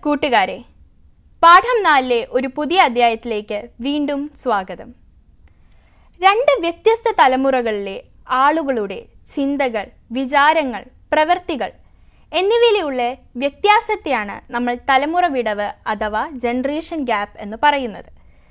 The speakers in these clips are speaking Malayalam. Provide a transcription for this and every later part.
കൂട്ടുകാരെ പാഠം നാലിലെ ഒരു പുതിയ അധ്യായത്തിലേക്ക് വീണ്ടും സ്വാഗതം രണ്ട് വ്യത്യസ്ത തലമുറകളിലെ ആളുകളുടെ ചിന്തകൾ വിചാരങ്ങൾ പ്രവൃത്തികൾ എന്നിവയിലുള്ള വ്യത്യാസത്തെയാണ് നമ്മൾ തലമുറ വിടവ് അഥവാ ജനറേഷൻ ഗ്യാപ്പ് എന്ന് പറയുന്നത്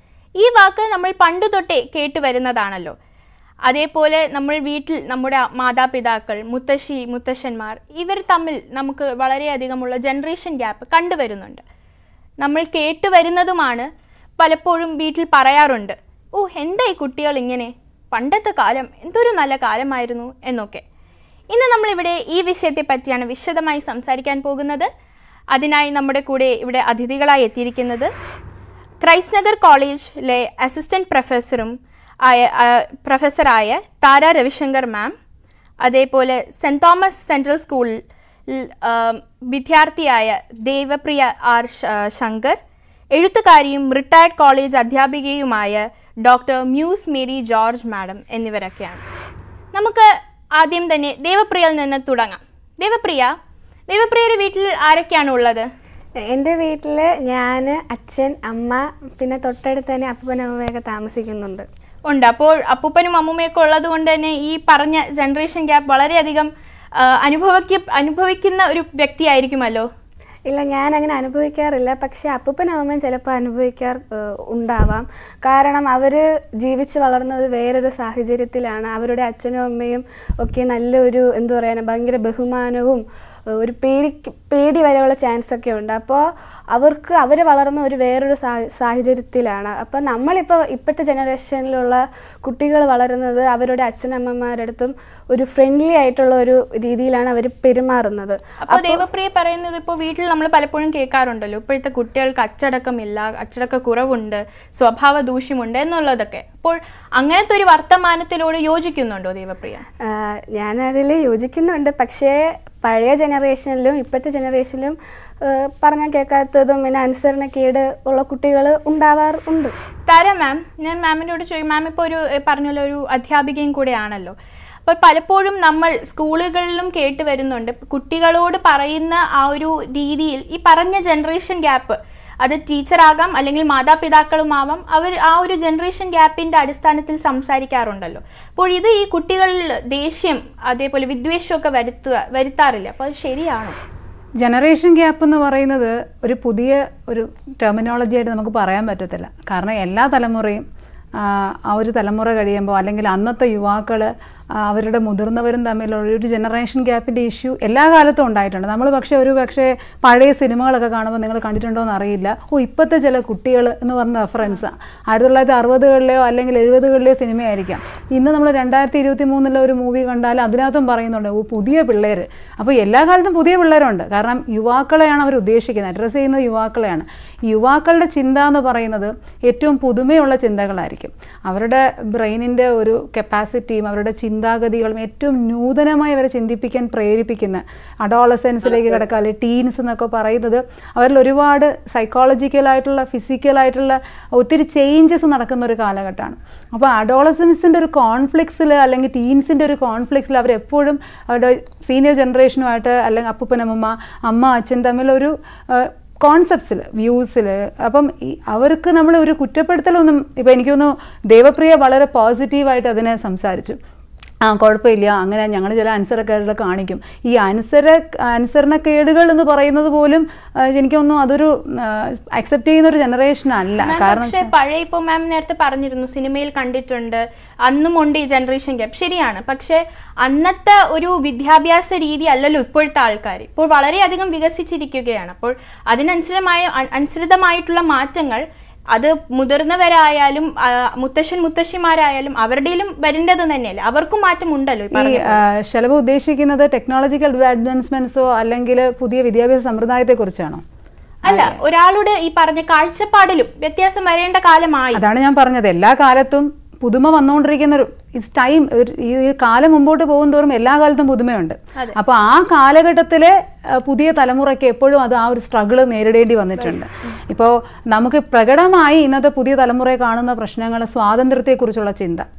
ഈ വാക്ക് നമ്മൾ പണ്ടു തൊട്ടേ കേട്ടുവരുന്നതാണല്ലോ അതേപോലെ നമ്മൾ വീട്ടിൽ നമ്മുടെ മാതാപിതാക്കൾ മുത്തശ്ശി മുത്തശ്ശന്മാർ ഇവർ തമ്മിൽ നമുക്ക് വളരെയധികമുള്ള ജനറേഷൻ ഗ്യാപ്പ് കണ്ടുവരുന്നുണ്ട് നമ്മൾ കേട്ടുവരുന്നതുമാണ് പലപ്പോഴും വീട്ടിൽ പറയാറുണ്ട് ഓ എന്താ ഈ കുട്ടികൾ ഇങ്ങനെ പണ്ടത്തെ കാലം എന്തൊരു നല്ല കാലമായിരുന്നു എന്നൊക്കെ ഇന്ന് നമ്മളിവിടെ ഈ വിഷയത്തെ പറ്റിയാണ് വിശദമായി സംസാരിക്കാൻ പോകുന്നത് അതിനായി നമ്മുടെ കൂടെ ഇവിടെ അതിഥികളായി എത്തിയിരിക്കുന്നത് ക്രൈസ്റ്റ് നഗർ കോളേജിലെ അസിസ്റ്റന്റ് പ്രൊഫസറും ആയ ആ, പ്രൊഫസറായ താര രവിശങ്കർ മാം അതേപോലെ സെൻറ് തോമസ് സെൻട്രൽ സ്കൂളിൽ ആ, വിദ്യാർത്ഥിയായ ദേവപ്രിയ ആർ ശ- ശങ്കർ എഴുത്തുകാരിയും റിട്ടയർഡ് കോളേജ് അധ്യാപികയുമായ doctor Muse Mary George madam എന്നിവരൊക്കെയാണ് നമുക്ക് ആദ്യം തന്നെ ദേവപ്രിയയിൽ നിന്ന് തുടങ്ങാം ദേവപ്രിയ ദേവപ്രിയയുടെ വീട്ടിൽ ആരൊക്കെയാണ് ഉള്ളത് എൻ്റെ വീട്ടിൽ ഞാൻ അച്ഛൻ അമ്മ പിന്നെ തൊട്ടടുത്ത് തന്നെ അപ്പനും അമ്മയൊക്കെ താമസിക്കുന്നുണ്ട് ഉണ്ട് അപ്പോൾ അപ്പൂപ്പനും അമ്മൂമ്മയൊക്കെ ഉള്ളത് കൊണ്ട് തന്നെ ഈ പറഞ്ഞ ജനറേഷൻ ഗ്യാപ്പ് വളരെയധികം ആ, അനുഭവിക്ക അനുഭവിക്കുന്ന ഒരു വ്യക്തിയായിരിക്കുമല്ലോ ഇല്ല ഞാൻ അങ്ങനെ അനുഭവിക്കാറില്ല പക്ഷെ അപ്പൂപ്പനും അമ്മയും ചിലപ്പോൾ അനുഭവിക്കാർ ഏഹ്, ഉണ്ടാവാം കാരണം അവർ ജീവിച്ച് വളർന്നത് വേറൊരു സാഹചര്യത്തിലാണ് അവരുടെ അച്ഛനും അമ്മയും ഒക്കെ നല്ലൊരു എന്താ പറയുക ഭയങ്കര ബഹുമാനവും ഏഹ്, ഒരു പേടി പേടി വരെയുള്ള ചാൻസ് ഒക്കെ ഉണ്ട് അപ്പോൾ അവർക്ക് അവർ വളർന്ന ഒരു വേറൊരു സാ- സാഹചര്യത്തിലാണ് അപ്പോൾ നമ്മളിപ്പോൾ ഇപ്പോഴത്തെ ജനറേഷനിലുള്ള കുട്ടികൾ വളരുന്നത് അവരുടെ അച്ഛനമ്മമാരുടെ അടുത്തും ഒരു ഫ്രണ്ട്ലി ആയിട്ടുള്ള ഒരു രീതിയിലാണ് അവർ പെരുമാറുന്നത് അപ്പോൾ ദേവപ്രിയ പറയുന്നത് ഇപ്പോൾ വീട്ടിൽ നമ്മൾ പലപ്പോഴും കേൾക്കാറുണ്ടല്ലോ ഇപ്പോഴത്തെ കുട്ടികൾക്ക് അച്ചടക്കമില്ല അച്ചടക്ക കുറവുണ്ട് സ്വഭാവ ദൂഷ്യമുണ്ട് എന്നുള്ളതൊക്കെ അപ്പോൾ അങ്ങനത്തെ ഒരു വർത്തമാനത്തിലോട് യോജിക്കുന്നുണ്ടോ ദേവപ്രിയ ആഹ് ഞാനതിൽ യോജിക്കുന്നുണ്ട് പക്ഷേ പഴയ ജനറേഷനിലും ഇപ്പോഴത്തെ ജനറേഷനിലും ആഹ് പറഞ്ഞാൽ കേൾക്കാത്തതും പിന്നെ അനുസരണക്കേട് ഉള്ള കുട്ടികൾ ഉണ്ടാവാറുണ്ട് താര മാം ഞാൻ മാമിനോട് ചോദിക്കും മാം ഇപ്പോൾ ഒരു ഏ, പറഞ്ഞല്ലോ ഒരു അധ്യാപികയും കൂടെയാണല്ലോ അപ്പോൾ പലപ്പോഴും നമ്മൾ സ്കൂളുകളിലും കേട്ട് വരുന്നുണ്ട് കുട്ടികളോട് പറയുന്ന ആ ഒരു രീതിയിൽ ഈ പറഞ്ഞ ജനറേഷൻ ഗ്യാപ്പ് അത് ടീച്ചറാകാം അല്ലെങ്കിൽ മാതാപിതാക്കളുമാവാം അവർ ആ ഒരു ജനറേഷൻ ഗ്യാപ്പിൻ്റെ അടിസ്ഥാനത്തിൽ സംസാരിക്കാറുണ്ടല്ലോ അപ്പോൾ ഇത് ഈ കുട്ടികളിൽ ദേഷ്യം അതേപോലെ വിദ്വേഷമൊക്കെ വരുത്തുക വരുത്താറില്ല അപ്പോൾ അത് ശരിയാണോ ജനറേഷൻ ഗ്യാപ്പ് എന്ന് പറയുന്നത് ഒരു പുതിയ ഒരു ടെർമിനോളജി ആയിട്ട് നമുക്ക് പറയാൻ പറ്റത്തില്ല കാരണം എല്ലാ തലമുറയും ആ, ആ ഒരു തലമുറ കഴിയുമ്പോൾ അല്ലെങ്കിൽ അന്നത്തെ യുവാക്കൾ അവരുടെ മുതിർന്നവരും തമ്മിലുള്ള ഒരു ജനറേഷൻ ഗ്യാപ്പിൻ്റെ ഇഷ്യൂ എല്ലാ കാലത്തും ഉണ്ടായിട്ടുണ്ട് നമ്മൾ പക്ഷേ ഒരു പക്ഷേ പഴയ സിനിമകളൊക്കെ കാണുമ്പോൾ നിങ്ങൾ കണ്ടിട്ടുണ്ടോ എന്ന് അറിയില്ല ഓ ഇപ്പോഴത്തെ ചില കുട്ടികൾ എന്ന് പറഞ്ഞ റെഫറൻസ് ആയിരത്തി തൊള്ളായിരത്തി അറുപതുകളിലെയോ അല്ലെങ്കിൽ എഴുപതുകളിലെയോ സിനിമയായിരിക്കാം ഇന്ന് നമ്മൾ രണ്ടായിരത്തി ഇരുപത്തി മൂന്നിലെ ഒരു മൂവി കണ്ടാൽ അതിനകത്തും പറയുന്നുണ്ട് ഓ പുതിയ പിള്ളേർ അപ്പോൾ എല്ലാ കാലത്തും പുതിയ പിള്ളേരുണ്ട് കാരണം യുവാക്കളെയാണ് അവർ ഉദ്ദേശിക്കുന്നത് അഡ്രസ്സ് ചെയ്യുന്നത് യുവാക്കളെയാണ് യുവാക്കളുടെ ചിന്ത എന്ന് പറയുന്നത് ഏറ്റവും പുതുമയുള്ള ചിന്തകളായിരിക്കും അവരുടെ ബ്രെയിനിൻ്റെ ഒരു കപ്പാസിറ്റിയും അവരുടെ ചിന്താഗതികളും ഏറ്റവും നൂതനമായി അവരെ ചിന്തിപ്പിക്കാൻ പ്രേരിപ്പിക്കുന്ന അഡോളസെൻസിലേക്ക് കിടക്കുക അല്ലെങ്കിൽ ടീൻസ് എന്നൊക്കെ പറയുന്നത് അവരിൽ ഒരുപാട് സൈക്കോളജിക്കലായിട്ടുള്ള ഫിസിക്കലായിട്ടുള്ള ഒത്തിരി ചേഞ്ചസ് നടക്കുന്ന ഒരു കാലഘട്ടമാണ് അപ്പോൾ അഡോളസൻസിൻ്റെ ഒരു കോൺഫ്ലിക്സിൽ അല്ലെങ്കിൽ ടീൻസിൻ്റെ ഒരു കോൺഫ്ലിക്സിൽ അവരെപ്പോഴും അവരുടെ സീനിയർ ജനറേഷനുമായിട്ട് അല്ലെങ്കിൽ അപ്പൂപ്പനമ്മ അമ്മ അച്ഛൻ തമ്മിലൊരു കോൺസെപ്റ്റ്സിൽ വ്യൂസിൽ അപ്പം ഈ അവർക്ക് നമ്മൾ ഒരു കുറ്റപ്പെടുത്തലൊന്നും ഇപ്പം എനിക്ക് തോന്നുന്നു ദേവപ്രിയ വളരെ പോസിറ്റീവായിട്ട് അതിനെ സംസാരിച്ചു ആ കുഴപ്പമില്ല അങ്ങനെ ഞങ്ങൾ ചില അനുസരണക്കേടുകൾ കാണിക്കും ഈ അനുസര അനുസരണക്കേടുകൾ എന്ന് പറയുന്നത് പോലും ആ, എനിക്ക് തോന്നുന്നു അതൊരു അക്സെപ്റ്റ് ചെയ്യുന്ന ഒരു ജനറേഷൻ അല്ല മാം, കാരണം പക്ഷേ പഴയ ഇപ്പോൾ മാം നേരത്തെ പറഞ്ഞിരുന്നു സിനിമയിൽ കണ്ടിട്ടുണ്ട് അന്നും ഉണ്ട് ഈ ജനറേഷൻ ഗ്യാപ്പ് ശരിയാണ് പക്ഷേ അന്നത്തെ ഒരു വിദ്യാഭ്യാസ രീതി അല്ലല്ലോ ഇപ്പോഴത്തെ ആൾക്കാർ ഇപ്പോൾ വളരെയധികം വികസിച്ചിരിക്കുകയാണ് അപ്പോൾ അതിനനുസൃതമായ അ- അനുസൃതമായിട്ടുള്ള മാറ്റങ്ങൾ അത് മുതിർന്നവരായാലും ആ, മുത്തശ്ശൻ മുത്തശ്ശിമാരായാലും അവരുടെയിലും വരേണ്ടത് തന്നെയല്ലേ അവർക്കും മാറ്റം ഉണ്ടല്ലോ ഈ ഈ പറഞ്ഞ ആ, ശലഭ ഉദ്ദേശിക്കുന്നത് ടെക്നോളജിക്കൽ അഡ്വാൻസ്മെന്റ്സോ അല്ലെങ്കിൽ പുതിയ വിദ്യാഭ്യാസ സമ്പ്രദായത്തെ കുറിച്ചാണോ അല്ല ഒരാളുടെ ഈ പറഞ്ഞ കാഴ്ചപ്പാടിലും വ്യത്യാസം വരേണ്ട കാലമായി അതാണ് ഞാൻ പറഞ്ഞത് എല്ലാ കാലത്തും പുതുമ വന്നുകൊണ്ടിരിക്കുന്ന ഒരു ഇറ്റ്സ് ടൈം ഈ കാലം മുമ്പോട്ട് പോകും തോറും എല്ലാ കാലത്തും പുതുമയുണ്ട് അപ്പോൾ ആ കാലഘട്ടത്തിലെ ആ, പുതിയ തലമുറയ്ക്ക് എപ്പോഴും അത് ആ ഒരു സ്ട്രഗിൾ നേരിടേണ്ടി വന്നിട്ടുണ്ട് ഇപ്പോൾ നമുക്ക് പ്രകടമായി ഇന്നത്തെ പുതിയ തലമുറയെ കാണുന്ന പ്രശ്നങ്ങൾ സ്വാതന്ത്ര്യത്തെക്കുറിച്ചുള്ള ചിന്ത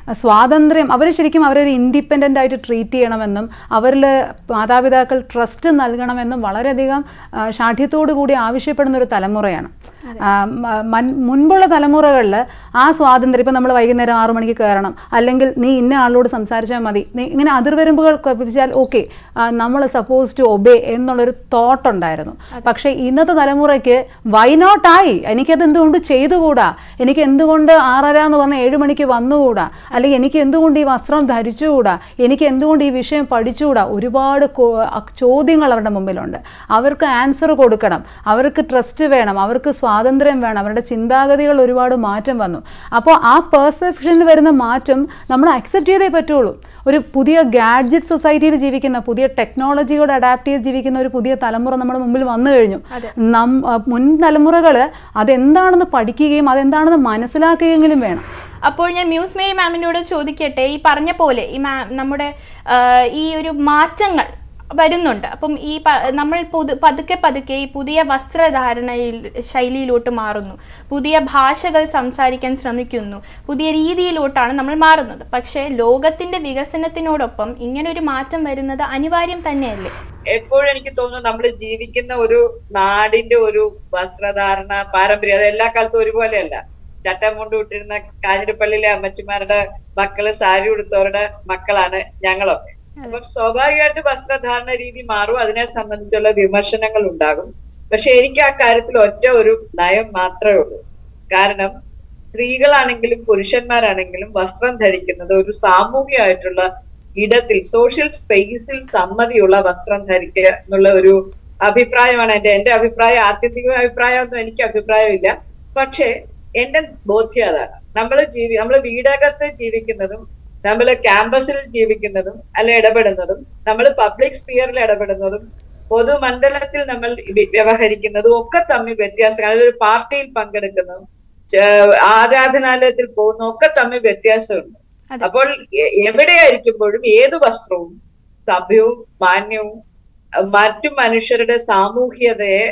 സ്വാതന്ത്ര്യം അവർ ശരിക്കും അവരൊരു ഇൻഡിപെൻഡൻ്റ് ആയിട്ട് ട്രീറ്റ് ചെയ്യണമെന്നും അവരിൽ മാതാപിതാക്കൾ ട്രസ്റ്റ് നൽകണമെന്നും വളരെയധികം ആ, ശാഠ്യത്തോടു കൂടി ആവശ്യപ്പെടുന്ന ഒരു തലമുറയാണ് ആ, മ- മൻ- മുൻപുള്ള തലമുറകളിൽ ആ സ്വാതന്ത്ര്യം ഇപ്പം നമ്മൾ വൈകുന്നേരം ആറു മണിക്ക് കയറണം അല്ലെങ്കിൽ നീ ഇന്ന ആളോട് സംസാരിച്ചാൽ മതി നീ ഇങ്ങനെ അതിർവരമ്പുകൾ കൽപ്പിച്ചാൽ ഓക്കെ നമ്മൾ സപ്പോസ് ടു ഒബേ എന്നുള്ളൊരു തോട്ട് ഉണ്ടായിരുന്നു പക്ഷേ ഇന്നത്തെ തലമുറയ്ക്ക് വൈ നോട്ട് ആയി എനിക്കത് എന്തുകൊണ്ട് ചെയ്തുകൂടാ എനിക്ക് എന്തുകൊണ്ട് ആറര എന്ന് പറഞ്ഞ ഏഴ് മണിക്ക് വന്നുകൂടാ അല്ലെങ്കിൽ എനിക്ക് എന്തുകൊണ്ട് ഈ വസ്ത്രം ധരിച്ചുകൂടാ എനിക്ക് എന്തുകൊണ്ട് ഈ വിഷയം പഠിച്ചുകൂടാ ഒരുപാട് കോ- അ- ചോദ്യങ്ങൾ അവരുടെ മുമ്പിലുണ്ട് അവർക്ക് ആൻസർ കൊടുക്കണം അവർക്ക് ട്രസ്റ്റ് വേണം അവർക്ക് സ്വാതന്ത്ര്യം വേണം അവരുടെ ചിന്താഗതികൾ ഒരുപാട് മാറ്റം വന്നു അപ്പോൾ ആ പെർസെപ്ഷനിൽ വരുന്ന മാറ്റം നമ്മൾ അക്സെപ്റ്റ് ചെയ്തേ പറ്റുള്ളൂ ഒരു പുതിയ ഗാഡ്ജറ്റ് സൊസൈറ്റിയിൽ ജീവിക്കുന്ന പുതിയ ടെക്നോളജിയോട് അഡാപ്റ്റ് ചെയ്ത് ജീവിക്കുന്ന ഒരു പുതിയ തലമുറ നമ്മുടെ മുമ്പിൽ വന്നു കഴിഞ്ഞു നം ആ, മുൻ തലമുറകൾ അതെന്താണെന്ന് പഠിക്കുകയും അതെന്താണെന്ന് മനസ്സിലാക്കുകയെങ്കിലും വേണം അപ്പോൾ ഞാൻ മ്യൂസ് മേരി മാമിനോട് ചോദിക്കട്ടെ ഈ പറഞ്ഞ പോലെ ഈ മാം നമ്മുടെ ആ, ഈ ഒരു മാറ്റങ്ങൾ വരുന്നുണ്ട് അപ്പം ഈ പ- നമ്മൾ പുതു പതുക്കെ പതുക്കെ ഈ പുതിയ വസ്ത്രധാരണയിൽ ശൈലിയിലോട്ട് മാറുന്നു പുതിയ ഭാഷകൾ സംസാരിക്കാൻ ശ്രമിക്കുന്നു പുതിയ രീതിയിലോട്ടാണ് നമ്മൾ മാറുന്നത് പക്ഷേ ലോകത്തിന്റെ വികസനത്തിനോടൊപ്പം ഇങ്ങനെ ഒരു മാറ്റം വരുന്നത് അനിവാര്യം തന്നെയല്ലേ എപ്പോഴും എനിക്ക് തോന്നുന്നു നമ്മൾ ജീവിക്കുന്ന ഒരു നാടിന്റെ ഒരു വസ്ത്രധാരണ പാരമ്പര്യം അത് എല്ലാ കാലത്തും ഒരുപോലെയല്ല ചട്ടമുണ്ട് വിട്ടിരുന്ന കാഞ്ഞിരപ്പള്ളിയിലെ അമ്മച്ചിമാരുടെ മക്കള് സാരി ഉടുത്തവരുടെ മക്കളാണ് ഞങ്ങളൊക്കെ അപ്പം സ്വാഭാവികമായിട്ട് വസ്ത്രധാരണ രീതി മാറും അതിനെ സംബന്ധിച്ചുള്ള വിമർശനങ്ങൾ ഉണ്ടാകും പക്ഷെ എനിക്ക് ആ കാര്യത്തിൽ ഒറ്റ ഒരു നയം മാത്രമേ ഉള്ളൂ കാരണം സ്ത്രീകളാണെങ്കിലും പുരുഷന്മാരാണെങ്കിലും വസ്ത്രം ധരിക്കുന്നത് ഒരു സാമൂഹികമായിട്ടുള്ള ഇടത്തിൽ സോഷ്യൽ സ്പേസിൽ സമ്മതിയുള്ള വസ്ത്രം ധരിക്കുക എന്നുള്ള ഒരു അഭിപ്രായമാണ് എന്റെ എന്റെ അഭിപ്രായം ആത്യന്തിക അഭിപ്രായമൊന്നും എനിക്ക് അഭിപ്രായമില്ല പക്ഷേ എന്റെ ബോധ്യം അതാണ് നമ്മൾ ജീവി നമ്മൾ വീടകത്ത് ജീവിക്കുന്നതും നമ്മൾ ക്യാമ്പസിൽ ജീവിക്കുന്നതും അല്ല ഇടപെടുന്നതും നമ്മൾ പബ്ലിക് സ്പിയറിൽ ഇടപെടുന്നതും പൊതുമണ്ഡലത്തിൽ നമ്മൾ വി- വ്യവഹരിക്കുന്നതും ഒക്കെ തമ്മിൽ വ്യത്യാസം അതായത് ഒരു പാർട്ടിയിൽ പങ്കെടുക്കുന്നതും ചെ- ആരാധനാലയത്തിൽ പോകുന്നതും ഒക്കെ തമ്മിൽ വ്യത്യാസമുണ്ട് അതെ. അപ്പോൾ എ- എവിടെയായിരിക്കുമ്പോഴും ഏത് വസ്ത്രവും സഭ്യവും മാന്യവും അഹ് മറ്റു മനുഷ്യരുടെ സാമൂഹ്യതയെ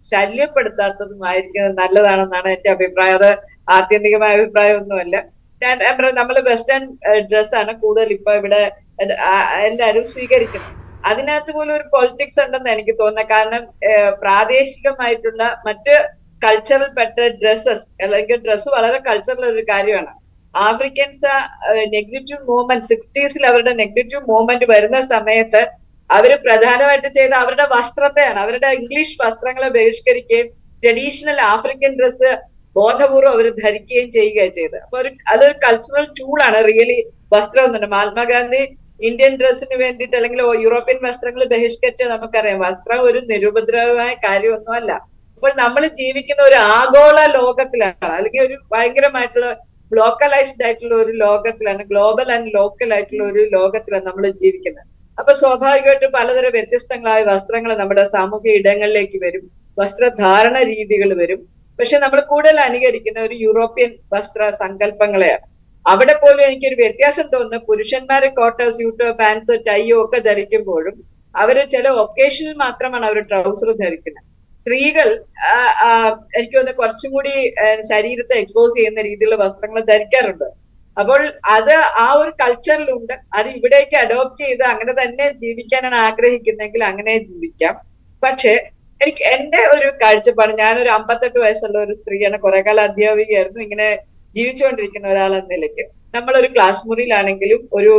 ശല്യപ്പെടുത്താത്തതുമായിരിക്കുന്നത് നല്ലതാണെന്നാണ് എന്റെ അഭിപ്രായം അത് ആത്യന്തികമായ അഭിപ്രായമൊന്നുമല്ല ഞാൻ നമ്മൾ വെസ്റ്റേൺ ഡ്രസ്സാണ് കൂടുതൽ ഇപ്പൊ ഇവിടെ എ- ആ- എല്ലാവരും സ്വീകരിക്കുന്നത് അതിനകത്ത് പോലും ഒരു പൊളിറ്റിക്സ് ഉണ്ടെന്ന് എനിക്ക് തോന്നുന്നത് കാരണം ഏഹ്, പ്രാദേശികമായിട്ടുള്ള മറ്റ് കൾച്ചറൽ പെട്ട ഡ്രസ്സസ് അല്ലെങ്കിൽ ഡ്രസ്സ് വളരെ കൾച്ചറൽ ഒരു കാര്യമാണ് ആഫ്രിക്കൻസ് നെഗ്ലിറ്റീവ് മൂവ്മെന്റ് സിക്സ്റ്റീസിൽ അവരുടെ നെഗ്ലിറ്റീവ് മൂവ്മെന്റ് വരുന്ന സമയത്ത് അവര് പ്രധാനമായിട്ട് ചെയ്ത അവരുടെ വസ്ത്രത്തെയാണ് അവരുടെ ഇംഗ്ലീഷ് വസ്ത്രങ്ങളെ ബഹിഷ്കരിക്കുകയും ട്രഡീഷണൽ ആഫ്രിക്കൻ ഡ്രസ്സ് ബോധപൂർവ്വം അവർ ധരിക്കുകയും ചെയ്യുകയാണ് ചെയ്തത് അപ്പൊ ഒരു അതൊരു കൾച്ചറൽ ടൂളാണ് റിയലി വസ്ത്രം എന്നുണ്ട് മഹാത്മാഗാന്ധി ഇന്ത്യൻ ഡ്രസ്സിന് വേണ്ടിയിട്ട് അല്ലെങ്കിൽ യൂറോപ്യൻ വസ്ത്രങ്ങൾ ബഹിഷ്കരിച്ച നമുക്കറിയാം വസ്ത്രം ഒരു നിരുപദ്രവമായ കാര്യമൊന്നുമല്ല അപ്പോൾ നമ്മൾ ജീവിക്കുന്ന ഒരു ആഗോള ലോകത്തിലാണ് അല്ലെങ്കിൽ ഒരു ഭയങ്കരമായിട്ടുള്ള ലോക്കലൈസ്ഡ് ആയിട്ടുള്ള ഒരു ലോകത്തിലാണ് ഗ്ലോബൽ ആൻഡ് ലോക്കൽ ആയിട്ടുള്ള ഒരു ലോകത്തിലാണ് നമ്മൾ ജീവിക്കുന്നത് അപ്പൊ സ്വാഭാവികമായിട്ടും പലതരം വ്യത്യസ്തങ്ങളായ വസ്ത്രങ്ങൾ നമ്മുടെ സാമൂഹിക ഇടങ്ങളിലേക്ക് വരും വസ്ത്രധാരണ രീതികൾ വരും പക്ഷെ നമ്മൾ കൂടുതൽ അനുകരിക്കുന്ന ഒരു യൂറോപ്യൻ വസ്ത്ര സങ്കല്പങ്ങളെയാണ് അവിടെ പോലും എനിക്കൊരു വ്യത്യാസം തോന്നുന്നു പുരുഷന്മാര് കോട്ടോ സ്യൂട്ടോ പാൻസ് ടൈയോ ഒക്കെ ധരിക്കുമ്പോഴും അവര് ചില ഒക്കേഷനിൽ മാത്രമാണ് അവർ ട്രൗസർ ധരിക്കുന്നത് സ്ത്രീകൾ ആ, ആ, എനിക്ക് തോന്നുന്നു കുറച്ചും കൂടി ആ, ശരീരത്തെ എക്സ്പോസ് ചെയ്യുന്ന രീതിയിലുള്ള വസ്ത്രങ്ങൾ ധരിക്കാറുണ്ട് അപ്പോൾ അത് ആ ഒരു കൾച്ചറിലുണ്ട് അത് ഇവിടേക്ക് അഡോപ്റ്റ് ചെയ്ത് അങ്ങനെ തന്നെ ജീവിക്കാനാണ് ആഗ്രഹിക്കുന്നെങ്കിൽ അങ്ങനെ ജീവിക്കാം പക്ഷെ എനിക്ക് എന്റെ ഒരു കാഴ്ചപ്പാട് ഞാനൊരു അമ്പത്തെട്ട് വയസ്സുള്ള ഒരു സ്ത്രീയാണ് കുറെ കാലം അധ്യാപികയായിരുന്നു ഇങ്ങനെ ജീവിച്ചുകൊണ്ടിരിക്കുന്ന ഒരാളെന്ന നിലയ്ക്ക് നമ്മളൊരു ക്ലാസ് മുറിയിലാണെങ്കിലും ഒരു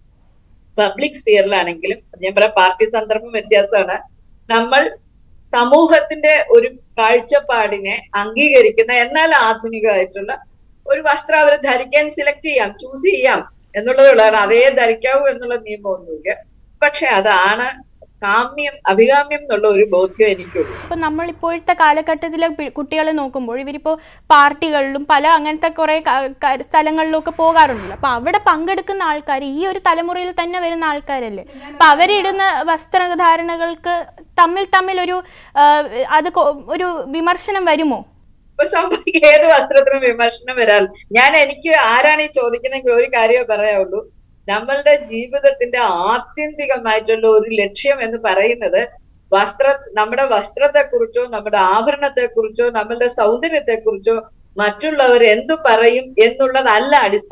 പബ്ലിക് സ്പിയറിലാണെങ്കിലും ഞാൻ പറയാം പാർട്ടി സന്ദർഭം വ്യത്യാസമാണ് നമ്മൾ സമൂഹത്തിന്റെ ഒരു കാഴ്ചപ്പാടിനെ അംഗീകരിക്കുന്ന എന്നാൽ ആധുനികമായിട്ടുള്ള ഒരു വസ്ത്രം അവർ ധരിക്കാൻ സെലക്ട് ചെയ്യാം ചൂസ് ചെയ്യാം എന്നുള്ളതുള്ളതാണ് അതേ ധരിക്കാവൂ എന്നുള്ള നിയമമൊന്നുമില്ല പക്ഷെ അതാണ് കാമ്യം അഭികാമ്യം എന്നുള്ള ഒരു ബോധ്യം എനിക്കുള്ളൂ അപ്പോൾ നമ്മൾ ഇപ്പോഴത്തെ കാലഘട്ടത്തിലെ പി- കുട്ടികളെ നോക്കുമ്പോൾ ഇവരിപ്പോൾ പാർട്ടികളിലും പല അങ്ങനത്തെ കുറേ ക- ക- സ്ഥലങ്ങളിലൊക്കെ പോകാറുണ്ടല്ലോ അപ്പോൾ അവിടെ പങ്കെടുക്കുന്ന ആൾക്കാർ ഈ ഒരു തലമുറയിൽ തന്നെ വരുന്ന ആൾക്കാരല്ലേ അപ്പോൾ അവരിടുന്ന വസ്ത്രധാരണകൾക്ക് തമ്മിൽ തമ്മിൽ ഒരു ആ, അത് കൊ- ഒരു വിമർശനം വരുമോ ഇപ്പൊ സംഭവിക്കുക ഏത് വസ്ത്രത്തിനും വിമർശനം വരാൻ ഞാൻ എനിക്ക് ആരാണ് ഈ ചോദിക്കുന്നെങ്കിൽ ഒരു കാര്യമേ പറയാവുള്ളൂ നമ്മളുടെ ജീവിതത്തിന്റെ ആത്യന്തികമായിട്ടുള്ള ഒരു ലക്ഷ്യം എന്ന് പറയുന്നത് വസ്ത്ര നമ്മുടെ വസ്ത്രത്തെ കുറിച്ചോ നമ്മുടെ ആഭരണത്തെ കുറിച്ചോ നമ്മളുടെ സൗന്ദര്യത്തെ കുറിച്ചോ മറ്റുള്ളവർ എന്തു പറയും എന്നുള്ളതല്ല അടിസ്ഥാനം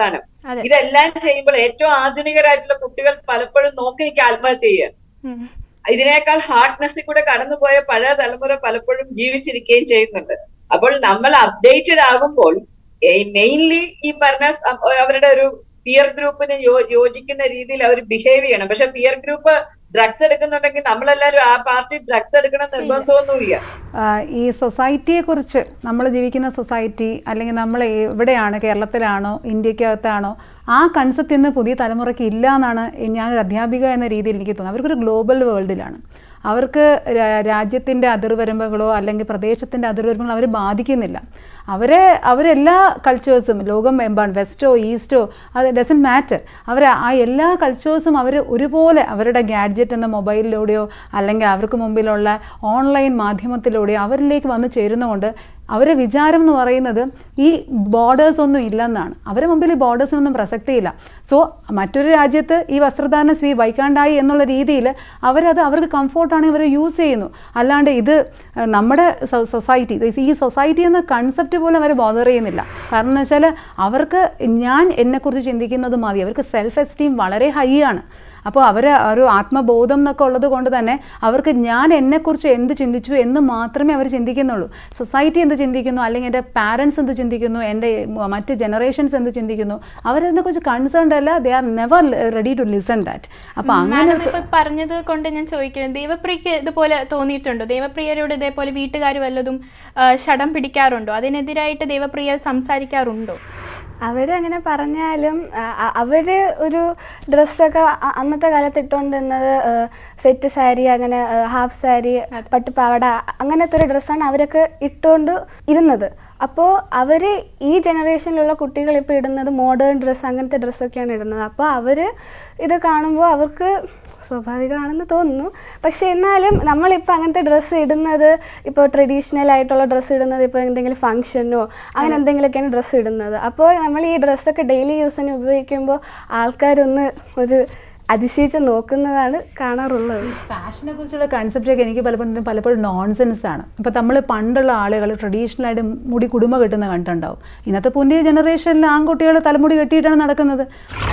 അതെ. ഇതെല്ലാം ചെയ്യുമ്പോൾ ഏറ്റവും ആധുനികരായിട്ടുള്ള കുട്ടികൾ പലപ്പോഴും നോക്കി എനിക്ക് ആത്മഹത്യ ചെയ്യുക ഉം. ഇതിനേക്കാൾ ഹാർഡ്നെസ്സിൽ കൂടെ കടന്നുപോയ പഴയ തലമുറ പലപ്പോഴും ജീവിച്ചിരിക്കുകയും ചെയ്യുന്നുണ്ട് അപ്പോൾ നമ്മൾ അപ്ഡേറ്റഡ് ആകുമ്പോൾ മെയിൻലി ഈ പറഞ്ഞ സം- അവരുടെ ഒരു പിയർ ഗ്രൂപ്പിന് യോ- യോജിക്കുന്ന രീതിയിൽ അവർ ബിഹേവ് ചെയ്യണം പക്ഷെ പിയർ ഗ്രൂപ്പ് ഡ്രഗ്സ് എടുക്കുന്നുണ്ടെങ്കിൽ നമ്മളെല്ലാവരും ആ പാർട്ടി ഡ്രഗ്സ് എടുക്കണം എന്ന് നിർബന്ധമൊന്നുമില്ല ആ, ഈ സൊസൈറ്റിയെക്കുറിച്ച് നമ്മൾ ജീവിക്കുന്ന സൊസൈറ്റി അല്ലെങ്കിൽ നമ്മൾ എവിടെയാണ് കേരളത്തിലാണോ ഇന്ത്യക്കകത്താണോ ആ കൺസെപ്റ്റ് ഇന്ന് പുതിയ തലമുറയ്ക്ക് ഇല്ല എന്നാണ് ഞാനൊരു അധ്യാപിക എന്ന രീതിയിൽ എനിക്ക് തോന്നുന്നത് അവർക്കൊരു ഗ്ലോബൽ വേൾഡിലാണ് അവർക്ക് രാ- രാജ്യത്തിൻ്റെ അതിർവരമ്പുകളോ അല്ലെങ്കിൽ പ്രദേശത്തിൻ്റെ അതിർവരമ്പുകളോ അവർ ബാധിക്കുന്നില്ല അവരെ അവരെല്ലാ കൾച്ചേഴ്സും ലോകം എമ്പാണ് വെസ്റ്റോ ഈസ്റ്റോ അത് ഡസൻ മാറ്റർ അവർ ആ എല്ലാ കൾച്ചേഴ്സും അവർ ഒരുപോലെ അവരുടെ ഗാഡ്ജറ്റ് എന്ന മൊബൈലിലൂടെയോ അല്ലെങ്കിൽ അവർക്ക് മുമ്പിലുള്ള ഓൺലൈൻ മാധ്യമത്തിലൂടെയോ അവരിലേക്ക് വന്ന് ചേരുന്നതുകൊണ്ട് അവരെ വിചാരം എന്ന് പറയുന്നത് ഈ ബോർഡേഴ്സ് ഒന്നും ഇല്ലെന്നാണ് അവരെ മുമ്പിൽ ഈ ബോർഡേഴ്സിനൊന്നും പ്രസക്തിയില്ല സോ മറ്റൊരു രാജ്യത്ത് ഈ വസ്ത്രധാരണ സ്വീ വൈകാണ്ടായി എന്നുള്ള രീതിയിൽ അവരത് അവർക്ക് കംഫോർട്ടാണെങ്കിൽ അവർ യൂസ് ചെയ്യുന്നു അല്ലാണ്ട് ഇത് ഏഹ്, നമ്മുടെ സൊസൈറ്റി ഈ സൊസൈറ്റി എന്ന കൺസെപ്റ്റ് പോലും അവർ ബോധർ ചെയ്യുന്നില്ല കാരണം എന്ന് വെച്ചാൽ അവർക്ക് ഞാൻ എന്നെക്കുറിച്ച് ചിന്തിക്കുന്നത് മതി അവർക്ക് സെൽഫ് എസ്റ്റീം വളരെ ഹൈ ആണ് അപ്പോൾ അവർ ഒരു ആത്മബോധം എന്നൊക്കെ ഉള്ളത് കൊണ്ട് തന്നെ അവർക്ക് ഞാൻ എന്നെക്കുറിച്ച് എന്ത് ചിന്തിച്ചു എന്ന് മാത്രമേ അവർ ചിന്തിക്കുന്നുള്ളൂ സൊസൈറ്റി എന്ത് ചിന്തിക്കുന്നു അല്ലെങ്കിൽ എൻ്റെ പാരൻസ് എന്ത് ചിന്തിക്കുന്നു എൻ്റെ മറ്റ് ജനറേഷൻസ് എന്ത് ചിന്തിക്കുന്നു അവരതിനെക്കുറിച്ച് കൺസേൺഡ് അല്ല they are never ready to listen that അപ്പോൾ അങ്ങനെ മാഡം ഇപ്പൊ പറഞ്ഞത് കൊണ്ട് ഞാൻ ചോദിക്കുന്നത് ദേവപ്രിയക്ക് ഇതുപോലെ തോന്നിയിട്ടുണ്ടോ ദേവപ്രിയരോട് ഇതേപോലെ വീട്ടുകാർ വല്ലതും ആ, ശടം പിടിക്കാറുണ്ടോ അതിനെതിരായിട്ട് ദേവപ്രിയ സംസാരിക്കാറുണ്ടോ അവരങ്ങനെ പറഞ്ഞാലും അ- അ- അവര് ഒരു ഡ്രസ്സൊക്കെ അ- അന്നത്തെ കാലത്ത് ഇട്ടുകൊണ്ടിരുന്നത് സെറ്റ് സാരി അങ്ങനെ ഹാഫ് സാരി പട്ടുപാവട അങ്ങനത്തെ ഒരു ഡ്രസ്സാണ് അവരൊക്കെ ഇട്ടുകൊണ്ട് ഇരുന്നത് അപ്പോൾ അവർ ഈ ജനറേഷനിലുള്ള കുട്ടികൾ ഇപ്പോൾ ഇടുന്നത് മോഡേൺ ഡ്രസ്സ് അങ്ങനത്തെ ഡ്രസ്സൊക്കെയാണ് ഇടുന്നത് അപ്പോൾ അവർ ഇത് കാണുമ്പോൾ അവർക്ക് സ്വാഭാവികമാണെന്ന് തോന്നുന്നു പക്ഷെ എന്നാലും നമ്മളിപ്പോൾ അങ്ങനത്തെ ഡ്രസ്സ് ഇടുന്നത് ഇപ്പോൾ ട്രഡീഷണൽ ആയിട്ടുള്ള ഡ്രസ്സ് ഇടുന്നത് ഇപ്പോൾ എന്തെങ്കിലും ഫംഗ്ഷനോ അങ്ങനെ എന്തെങ്കിലുമൊക്കെയാണ് ഡ്രസ്സ് ഇടുന്നത് അപ്പോൾ നമ്മൾ ഈ ഡ്രസ്സൊക്കെ ഡെയിലി യൂസിന് ഉപയോഗിക്കുമ്പോൾ ആൾക്കാരൊന്ന് ഒരു അതിശയിച്ച് നോക്കുന്നതാണ് കാണാറുള്ളത് ഫാഷനെ കുറിച്ചുള്ള കൺസെപ്റ്റൊക്കെ എനിക്ക് പലപ്പോഴും പലപ്പോഴും നോൺസെൻസ് ആണ് ഇപ്പോൾ നമ്മൾ പണ്ടുള്ള ആളുകൾ ട്രഡീഷണൽ ആയിട്ട് മുടി കുടുംബ കെട്ടുന്ന കണ്ടിട്ടുണ്ടാവും ഇന്നത്തെ പുതിയ ജനറേഷനിൽ ആൺകുട്ടികൾ തലമുടി കെട്ടിയിട്ടാണ് നടക്കുന്നത്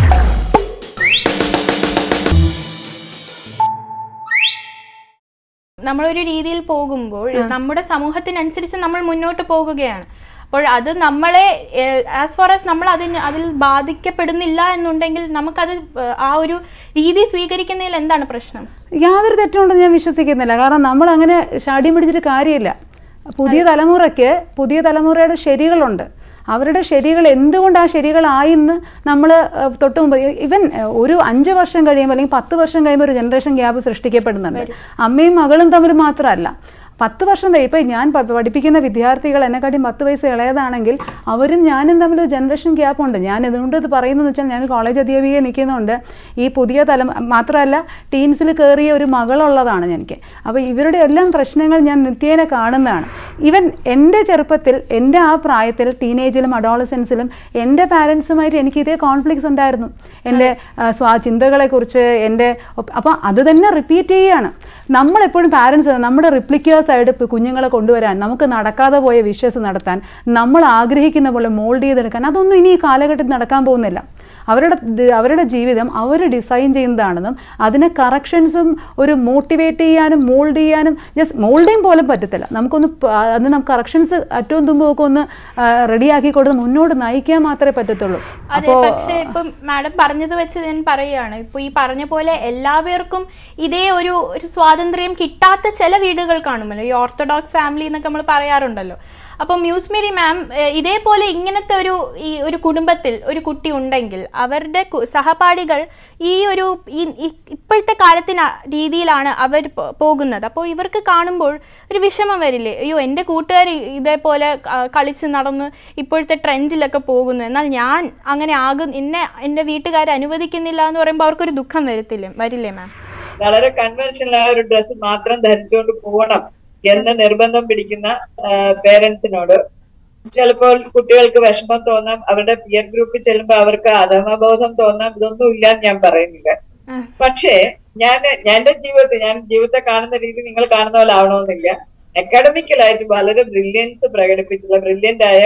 നമ്മളൊരു രീതിയിൽ പോകുമ്പോൾ നമ്മുടെ സമൂഹത്തിനനുസരിച്ച് നമ്മൾ മുന്നോട്ട് പോകുകയാണ് അപ്പോൾ അത് നമ്മളെ ആസ് ഫാർ ആസ് നമ്മൾ അതിന് അതിൽ ബാധിക്കപ്പെടുന്നില്ല എന്നുണ്ടെങ്കിൽ നമുക്കത് ഏഹ്, ആ ഒരു രീതി സ്വീകരിക്കുന്നതിൽ എന്താണ് പ്രശ്നം യാതൊരു തെറ്റുണ്ടെന്ന് ഞാൻ വിശ്വസിക്കുന്നില്ല കാരണം നമ്മൾ അങ്ങനെ ഷാടിയും പിടിച്ചിട്ട് കാര്യമില്ല പുതിയ തലമുറയ്ക്ക് പുതിയ തലമുറയുടെ ശരികളുണ്ട് അവരുടെ ശരികൾ എന്തുകൊണ്ട് ആ ശരികളായിന്ന് നമ്മൾ തൊട്ട് മുമ്പ് ഇവൻ ഒരു അഞ്ച് വർഷം കഴിയുമ്പോൾ അല്ലെങ്കിൽ പത്ത് വർഷം കഴിയുമ്പോൾ ഒരു ജനറേഷൻ ഗ്യാപ്പ് സൃഷ്ടിക്കപ്പെടുന്നുണ്ട് അമ്മയും മകളും തമ്മിൽ മാത്രമല്ല പത്ത് വർഷം കഴിയും ഇപ്പം ഞാൻ പ- പഠിപ്പിക്കുന്ന വിദ്യാർത്ഥികൾ എന്നെക്കാട്ടിയും പത്ത് വയസ്സ് ഇളയതാണെങ്കിൽ അവരും ഞാനും തമ്മിൽ ഒരു ജനറേഷൻ ഗ്യാപ്പ് ഉണ്ട് ഞാൻ എന്തുകൊണ്ട് ഇത് പറയുന്നതെന്ന് വെച്ചാൽ ഞാൻ കോളേജ് അധ്യാപിക നിൽക്കുന്നുണ്ട് ഈ പുതിയ തലം മാത്രമല്ല ടീൻസിൽ കയറിയ ഒരു മകളുള്ളതാണ് എനിക്ക് അപ്പോൾ ഇവരുടെ എല്ലാം പ്രശ്നങ്ങൾ ഞാൻ നിത്യേന കാണുന്നതാണ് ഈവൻ എൻ്റെ ചെറുപ്പത്തിൽ എൻ്റെ ആ പ്രായത്തിൽ ടീനേജിലും അഡോളസെൻസിലും എൻ്റെ പാരൻസുമായിട്ട് എനിക്ക് ഇതേ കോൺഫ്ലിക്ട്സ് ഉണ്ടായിരുന്നു എൻ്റെ ആ, സ്വാ ചിന്തകളെക്കുറിച്ച് എൻ്റെ അപ്പോൾ അത് തന്നെ റിപ്പീറ്റ് ചെയ്യുകയാണ് നമ്മളെപ്പോഴും പാരൻസ് നമ്മുടെ റിപ്ലിക്കേഴ്സ് ആയിട്ട് ഇപ്പോൾ കുഞ്ഞുങ്ങളെ കൊണ്ടുവരാൻ നമുക്ക് നടക്കാതെ പോയ വിഷസ് നടത്താൻ നമ്മൾ ആഗ്രഹിക്കുന്ന പോലെ മോൾഡ് ചെയ്തെടുക്കാൻ അതൊന്നും ഇനി ഈ കാലഘട്ടത്തിൽ നടക്കാൻ പോകുന്നില്ല അവരുടെ ദ- അവരുടെ ജീവിതം അവർ ഡിസൈൻ ചെയ്യുന്നതാണെന്നും അതിന് കറക്ഷൻസും ഒരു മോട്ടിവേറ്റ് ചെയ്യാനും മോൾഡ് ചെയ്യാനും ജസ്റ്റ് മോൾഡിങ് പോലും പറ്റത്തില്ല നമുക്കൊന്ന് പ- അതിന് നമുക്ക് കറക്ഷൻസ് അറ്റവും തുമ്പും ഒക്കെ ഒന്ന് റെഡിയാക്കി കൊടുത്ത് മുന്നോട്ട് നയിക്കാൻ മാത്രമേ പറ്റത്തുള്ളൂ അതെ പക്ഷെ ഇപ്പം മാഡം പറഞ്ഞത് വെച്ച് ഞാൻ പറയുകയാണ് ഇപ്പൊ ഈ പറഞ്ഞ പോലെ എല്ലാവർക്കും ഇതേ ഒരു ഒരു സ്വാതന്ത്ര്യം കിട്ടാത്ത ചില വീടുകൾ കാണുമല്ലോ ഈ ഓർത്തഡോക്സ് ഫാമിലി എന്നൊക്കെ നമ്മൾ പറയാറുണ്ടല്ലോ അപ്പം മ്യൂസ് മേരി മാം ഏഹ്, ഇതേപോലെ ഇങ്ങനത്തെ ഒരു ഈ ഒരു കുടുംബത്തിൽ ഒരു കുട്ടി ഉണ്ടെങ്കിൽ അവരുടെ കു- സഹപാഠികൾ ഈ ഒരു ഈ ഈ- ഇപ്പോഴത്തെ കാലത്തിന് അ- രീതിയിലാണ് അവർ പോ- പോകുന്നത് അപ്പോൾ ഇവർക്ക് കാണുമ്പോൾ ഒരു വിഷമം വരില്ലേ അയ്യോ എൻ്റെ കൂട്ടുകാർ ഇതേപോലെ ക- കളിച്ച് നടന്ന് ഇപ്പോഴത്തെ ട്രെൻഡിലൊക്കെ പോകുന്നു എന്നാൽ ഞാൻ അങ്ങനെ ആകും എന്നെ എൻ്റെ വീട്ടുകാർ അനുവദിക്കുന്നില്ല എന്ന് പറയുമ്പോൾ അവർക്കൊരു ദുഃഖം വരത്തില്ലേ വരില്ലേ മാം വളരെ കൺവെൻഷനൽ ആയ ഒരു ഡ്രസ്സ് മാത്രം ധരിച്ചുകൊണ്ട് പോകണം എന്ന് നിർബന്ധം പിടിക്കുന്ന പേരൻസിനോട് ചിലപ്പോൾ കുട്ടികൾക്ക് വിഷമം തോന്നാം അവരുടെ പിയർ ഗ്രൂപ്പിൽ ചെല്ലുമ്പോൾ അവർക്ക് അധമബോധം തോന്നാം ഇതൊന്നും ഇല്ല എന്ന് ഞാൻ പറയുന്നില്ല ആ. പക്ഷേ ഞാൻ ഞാൻ എന്റെ ജീവിതത്തിൽ ഞാൻ ജീവിതത്തെ കാണുന്ന രീതി നിങ്ങൾ കാണുന്ന പോലെ ആവണമെന്നില്ല അക്കാഡമിക്കലായിട്ട് വളരെ ബ്രില്യൻസ് പ്രകടിപ്പിച്ചുള്ള ബ്രില്യന്റ് ആയ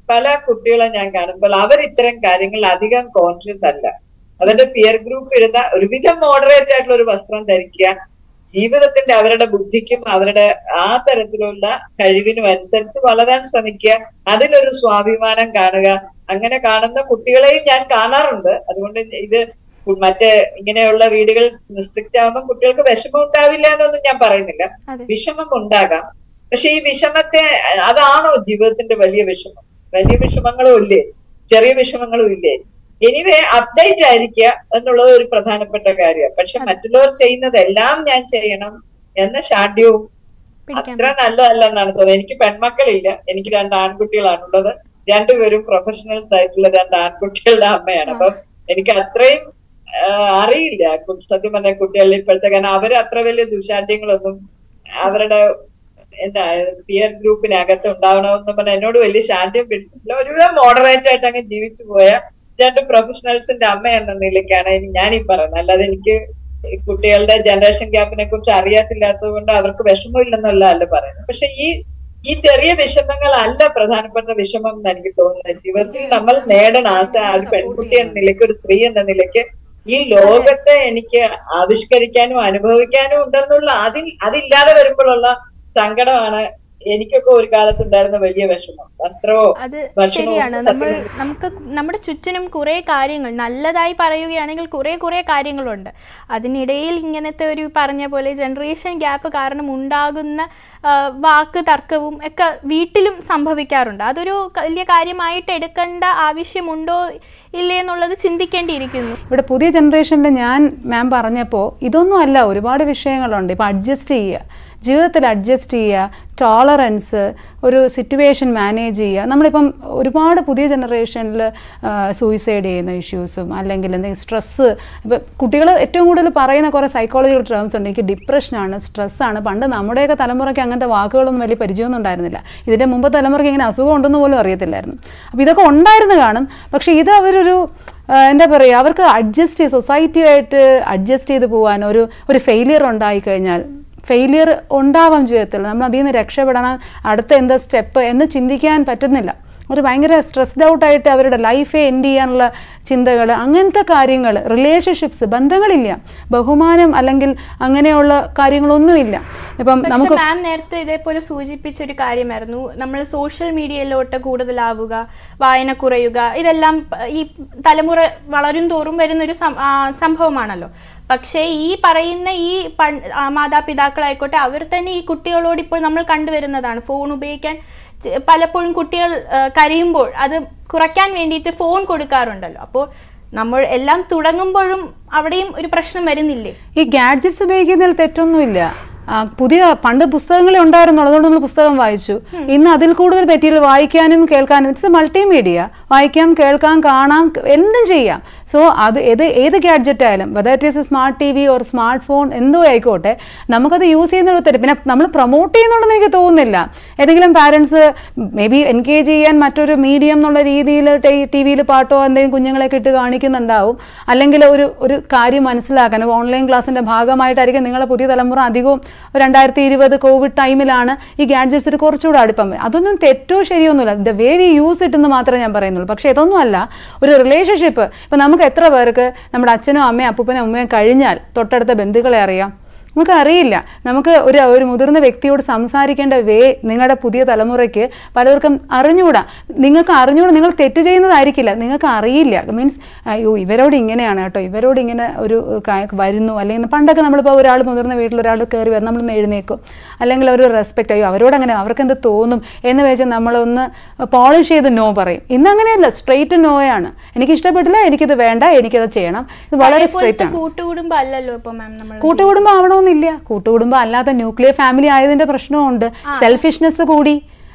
പല കുട്ടികളെ ഞാൻ കാണുമ്പോൾ അവർ ഇത്തരം കാര്യങ്ങളിൽ അധികം കോൺഷ്യസ് അല്ല അവരുടെ പിയർ ഗ്രൂപ്പ് ഇടുന്ന ഒരുവിധം മോഡറേറ്റ് ആയിട്ടുള്ള ഒരു വസ്ത്രം ധരിക്കുക ജീവിതത്തിന്റെ അവരുടെ ബുദ്ധിക്കും അവരുടെ ആ തരത്തിലുള്ള കഴിവിനും അനുസരിച്ച് വളരാൻ ശ്രമിക്കുക അതിലൊരു സ്വാഭിമാനം കാണുക അങ്ങനെ കാണുന്ന കുട്ടികളെയും ഞാൻ കാണാറുണ്ട് അതുകൊണ്ട് ഇത് മറ്റേ ഇങ്ങനെയുള്ള വീടുകൾ സ്ട്രിക്റ്റ് ആവുമ്പോൾ കുട്ടികൾക്ക് വിഷമം ഉണ്ടാവില്ല എന്നൊന്നും ഞാൻ പറയുന്നില്ല അതെ. വിഷമം ഉണ്ടാകാം പക്ഷെ ഈ വിഷമത്തെ അതാണോ ജീവിതത്തിന്റെ വലിയ വിഷമം വലിയ വിഷമങ്ങളും ഇല്ലേ ചെറിയ വിഷമങ്ങളും ഇല്ലേ എനിവേ അപ്ഡേറ്റ് ആയിരിക്കുക എന്നുള്ളത് ഒരു പ്രധാനപ്പെട്ട കാര്യമാണ് പക്ഷെ മറ്റുള്ളവർ ചെയ്യുന്നതെല്ലാം ഞാൻ ചെയ്യണം എന്ന ഷാഠ്യവും പിടിക്കാൻ അത്ര നല്ലതല്ലെന്നാണ് തോന്നുന്നത് എനിക്ക് പെൺമക്കളില്ല എനിക്ക് രണ്ട് ആൺകുട്ടികളാണുള്ളത് രണ്ടുപേരും പ്രൊഫഷണൽസ് ആയിട്ടുള്ള രണ്ട് ആൺകുട്ടികളുടെ അമ്മയാണ് അപ്പം എനിക്ക് അത്രയും ആ, അറിയില്ല കു- സത്യം പറഞ്ഞ കുട്ടികളിൽ ഇപ്പോഴത്തെ കാരണം അവർ അത്ര വലിയ ദുശാഠ്യങ്ങളൊന്നും അവരുടെ എന്താ പിയർ ഗ്രൂപ്പിനകത്ത് ഉണ്ടാവണമെന്ന് പറഞ്ഞാൽ എന്നോട് വലിയ ശാഠ്യം പിടിച്ചിട്ടില്ല ഒരുവിധം മോഡറേറ്റ് ആയിട്ട് അങ്ങ് ജീവിച്ചു പോയ രണ്ട് പ്രൊഫഷണൽസിന്റെ അമ്മ എന്ന നിലയ്ക്കാണ് ഇനി ഞാൻ ഈ പറയുന്നത് അല്ലാതെ എനിക്ക് ഈ കുട്ടികളുടെ ജനറേഷൻ ഗ്യാപ്പിനെ കുറിച്ച് അറിയാത്തില്ലാത്തത് കൊണ്ട് അവർക്ക് വിഷമമില്ലെന്നല്ല അല്ല പറയുന്നത് പക്ഷെ ഈ ഈ ചെറിയ വിഷമങ്ങളല്ല പ്രധാനപ്പെട്ട വിഷമം എന്ന് എനിക്ക് തോന്നുന്നത് ജീവിതത്തിൽ നമ്മൾ നേടണം ആസ ഒരു പെൺകുട്ടി എന്ന നിലയ്ക്ക് ഒരു സ്ത്രീ എന്ന നിലയ്ക്ക് ഈ ലോകത്തെ എനിക്ക് ആവിഷ്കരിക്കാനും അനുഭവിക്കാനും ഉണ്ടെന്നുള്ള അതിൽ അതില്ലാതെ വരുമ്പോഴുള്ള സങ്കടമാണ് എനിക്കൊക്കെ ഒരു കാലത്തുണ്ടായിരുന്ന വലിയ വിഷമം വസ്ത്രമോ അത് ഭക്ഷണവും ശരിയാണ് സത്യം നമ്മൾ പറഞ്ഞാൽ നമുക്ക് നമ്മുടെ ചുറ്റിനും കുറേ കാര്യങ്ങൾ നല്ലതായി പറയുകയാണെങ്കിൽ കുറേ കുറേ കാര്യങ്ങളുണ്ട് അതിനിടയിൽ ഇങ്ങനത്തെ ഒരു പറഞ്ഞ പോലെ ജനറേഷൻ ഗ്യാപ്പ് കാരണം ഉണ്ടാകുന്ന ആ, വാക്ക് തർക്കവും ഒക്കെ വീട്ടിലും സംഭവിക്കാറുണ്ട് അതൊരു ക- വലിയ കാര്യമായിട്ട് എടുക്കേണ്ട ആവശ്യമുണ്ടോ ഇല്ലേ എന്നുള്ളത് ചിന്തിക്കേണ്ടിയിരിക്കുന്നു ഇവിടെ പുതിയ ജനറേഷനിൽ ഞാൻ മാം പറഞ്ഞപ്പോൾ ഇതൊന്നും അല്ല ഒരുപാട് വിഷയങ്ങളുണ്ട് ഇപ്പം അഡ്ജസ്റ്റ് ചെയ്യുക ജീവിതത്തിൽ അഡ്ജസ്റ്റ് ചെയ്യുക ടോളറൻസ് ഒരു സിറ്റുവേഷൻ മാനേജ് ചെയ്യുക നമ്മളിപ്പം ഒരുപാട് പുതിയ ജനറേഷനിൽ സൂയിസൈഡ് ചെയ്യുന്ന ഇഷ്യൂസും അല്ലെങ്കിൽ എന്തെങ്കിലും സ്ട്രെസ്സ് ഇപ്പം കുട്ടികൾ ഏറ്റവും കൂടുതൽ പറയുന്ന കുറേ സൈക്കോളജിക്കൽ ടേംസ് ഉണ്ട് എനിക്ക് ഡിപ്രഷനാണ് സ്ട്രെസ്സാണ് പണ്ട് നമ്മുടെയൊക്കെ തലമുറയ്ക്ക് അങ്ങനത്തെ വാക്കുകളൊന്നും വലിയ പരിചയമൊന്നും ഉണ്ടായിരുന്നില്ല ഇതിൻ്റെ മുമ്പ് തലമുറയ്ക്ക് ഇങ്ങനെ അസുഖം ഉണ്ടെന്ന് പോലും അറിയത്തില്ലായിരുന്നു അപ്പോൾ ഇതൊക്കെ ഉണ്ടായിരുന്നു കാണും പക്ഷേ ഇത് അവരൊരു ആ, എന്താ പറയുക അവർക്ക് അഡ്ജസ്റ്റ് ചെയ്ത് സൊസൈറ്റിയായിട്ട് അഡ്ജസ്റ്റ് ചെയ്ത് പോകാൻ ഒരു ഒരു ഫെയിലിയർ ഉണ്ടായി കഴിഞ്ഞാൽ ഫെയിലിയർ ഉണ്ടാവാം ജീവിതത്തിൽ നമ്മൾ അതിൽ നിന്ന് രക്ഷപ്പെടണം അടുത്ത എന്താ സ്റ്റെപ്പ് എന്ന് ചിന്തിക്കാൻ പറ്റുന്നില്ല ഒരു ഭയങ്കര സ്ട്രെസ്ഡ് ഔട്ടായിട്ട് അവരുടെ ലൈഫെ എൻഡ് ചെയ്യാനുള്ള ചിന്തകൾ അങ്ങനത്തെ കാര്യങ്ങൾ റിലേഷൻഷിപ്സ് ബന്ധങ്ങളില്ല ബഹുമാനം അല്ലെങ്കിൽ അങ്ങനെയുള്ള കാര്യങ്ങളൊന്നുമില്ല ഇപ്പം പക്ഷെ നമുക്ക് മാം നേരത്തെ ഇതേപോലെ സൂചിപ്പിച്ച ഒരു കാര്യമായിരുന്നു നമ്മൾ സോഷ്യൽ മീഡിയയിലോട്ട് കൂടുതലാവുക വായന കുറയുക ഇതെല്ലാം പ- ഈ തലമുറ വളരും തോറും വരുന്നൊരു സം- ആ, സംഭവമാണല്ലോ പക്ഷേ ഈ പറയുന്ന ഈ പൺ- ആ, മാതാപിതാക്കളായിക്കോട്ടെ അവർ തന്നെ ഈ കുട്ടികളോട് ഇപ്പോൾ നമ്മൾ കണ്ടുവരുന്നതാണ് ഫോൺ ഉപയോഗിക്കാൻ ചെ- പലപ്പോഴും കുട്ടികൾ ആ, കരയുമ്പോൾ അത് കുറയ്ക്കാൻ വേണ്ടിയിട്ട് ഫോൺ കൊടുക്കാറുണ്ടല്ലോ അപ്പോൾ നമ്മൾ എല്ലാം തുടങ്ങുമ്പോഴും അവിടെയും ഒരു പ്രശ്നം വരുന്നില്ലേ ഈ ഗാഡ്ജറ്റ്സ് ഉപയോഗിക്കുന്നതിൽ തെറ്റൊന്നുമില്ല ആ, പുതിയ പണ്ട് പുസ്തകങ്ങളെ ഉണ്ടായിരുന്നുള്ളൂ അതുകൊണ്ട് നമ്മൾ പുസ്തകം വായിച്ചു ഇന്ന് അതിൽ കൂടുതൽ പറ്റിയിൽ വായിക്കാനും കേൾക്കാനും ഇറ്റ്സ് മൾട്ടിമീഡിയ വായിക്കാം കേൾക്കാം കാണാം ക- എന്തും ചെയ്യാം സോ അത് ഏത് ഏത് ഗാഡ്ജറ്റ് ആയാലും whether it is smart T V or smart phone എന്തോ ആയിക്കോട്ടെ നമുക്കത് യൂസ് ചെയ്യുന്നുള്ള തെറ്റ് പിന്നെ നമ്മൾ പ്രൊമോട്ട് ചെയ്യുന്നുണ്ടെന്ന് എനിക്ക് തോന്നുന്നില്ല ഏതെങ്കിലും പാരൻസ് മേ ബി എൻഗേജ് ചെയ്യാൻ മറ്റൊരു മീഡിയം എന്നുള്ള രീതിയിൽ ടി വിയിൽ പാട്ടോ എന്തെങ്കിലും കുഞ്ഞുങ്ങളെയൊക്കെ ഇട്ട് കാണിക്കുന്നുണ്ടാവും അല്ലെങ്കിൽ ഒരു ഒരു കാര്യം മനസ്സിലാക്കാൻ ഓൺലൈൻ ക്ലാസ്സിൻ്റെ ഭാഗമായിട്ടായിരിക്കും നിങ്ങളെ പുതിയ തലമുറ അധികവും രണ്ടായിരത്തി ഇരുപത് കോവിഡ് ടൈമിലാണ് ഈ ഗാഡ്ജറ്റ്സിൽ കുറച്ചുകൂടെ അടുപ്പം അതൊന്നും തെറ്റോ ശരിയൊന്നുമില്ല the way we use it എന്ന് മാത്രമേ ഞാൻ പറയുന്നുള്ളൂ പക്ഷേ ഇതൊന്നുമല്ല ഒരു റിലേഷൻഷിപ്പ് ഇപ്പം നമുക്ക് എത്ര പേർക്ക് നമ്മുടെ അച്ഛനോ അമ്മയോ അപ്പൂപ്പനോ ഉമ്മയോ കഴിഞ്ഞാൽ തൊട്ടടുത്ത ബന്ധുക്കളെ അറിയാം നമുക്ക് അറിയില്ല നമുക്ക് ഒരു ഒരു മുതിർന്ന വ്യക്തിയോട് സംസാരിക്കേണ്ട വേ നിങ്ങളുടെ പുതിയ തലമുറയ്ക്ക് പലർക്കും അറിഞ്ഞുകൂടാ നിങ്ങൾക്ക് അറിഞ്ഞുകൂടാ നിങ്ങൾ തെറ്റ് ചെയ്യുന്നതായിരിക്കില്ല നിങ്ങൾക്ക് അറിയില്ല മീൻസ് അയ്യോ ഇവരോട് ഇങ്ങനെയാണ് കേട്ടോ ഇവരോട് ഇങ്ങനെ ഒരു കാ- വരുന്നു അല്ലെങ്കിൽ പണ്ടൊക്കെ നമ്മളിപ്പോൾ ഒരാൾ മുതിർന്ന വീട്ടിൽ ഒരാൾ കയറി വരും നമ്മളൊന്ന് എഴുന്നേക്കും അല്ലെങ്കിൽ ഒരു റെസ്പെക്റ്റ് അയ്യോ അവരോട് അങ്ങനെ അവർക്ക് എന്ത് തോന്നും എന്ന് വെച്ച് നമ്മളൊന്ന് പോളിഷ് ചെയ്ത് നോ പറയും ഇന്ന് അങ്ങനെയല്ല സ്ട്രെയിറ്റ് നോയാണ് എനിക്ക് ഇഷ്ടപ്പെട്ടില്ല എനിക്കിത് വേണ്ട എനിക്കത് ചെയ്യണം ഇത് വളരെ സ്ട്രെയിറ്റ് ആണ് കൂട്ടുകുടുംബം അല്ലല്ലോ ഇപ്പൊ മാം നമ്മൾ കൂട്ടുകുടുംബം ആവണമെന്നില്ല കൂട്ടുകുടുംബം അല്ലാത്ത ന്യൂക്ലിയർ ഫാമിലി ആയതിന്റെ പ്രശ്നമുണ്ട് സെൽഫിഷ്നെസ് കൂടി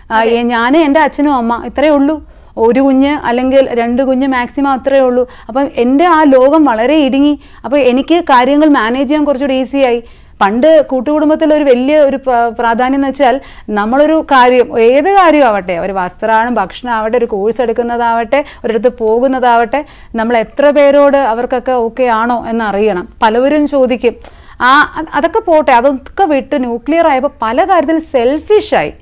ഞാൻ എൻ്റെ അച്ഛനും അമ്മ ഇത്രയേ ഉള്ളൂ ഒരു കുഞ്ഞ് അല്ലെങ്കിൽ രണ്ട് കുഞ്ഞ് മാക്സിമം അത്രയേ ഉള്ളൂ അപ്പം എൻ്റെ ആ ലോകം വളരെ ഇടുങ്ങി അപ്പോൾ എനിക്ക് കാര്യങ്ങൾ മാനേജ് ചെയ്യാൻ കുറച്ചുകൂടി ഈസിയായി പണ്ട് കൂട്ടുകുടുംബത്തിൽ ഒരു വലിയ ഒരു പ്ര- പ്രാധാന്യം എന്ന് വെച്ചാൽ നമ്മളൊരു കാര്യം ഏത് കാര്യമാവട്ടെ ഒരു വസ്ത്രമാണ് ഭക്ഷണമാവട്ടെ ഒരു കോഴ്സ് എടുക്കുന്നതാവട്ടെ ഒരിടത്ത് പോകുന്നതാവട്ടെ നമ്മൾ എത്ര പേരോട് അവർക്കൊക്കെ ഓക്കെ ആണോ എന്നറിയണം പലവരും ചോദിക്കും ആ അ- അതൊക്കെ പോട്ടെ അതൊക്കെ വിട്ട് ന്യൂക്ലിയർ ആയപ്പോൾ പല കാര്യത്തിൽ സെൽഫിഷായി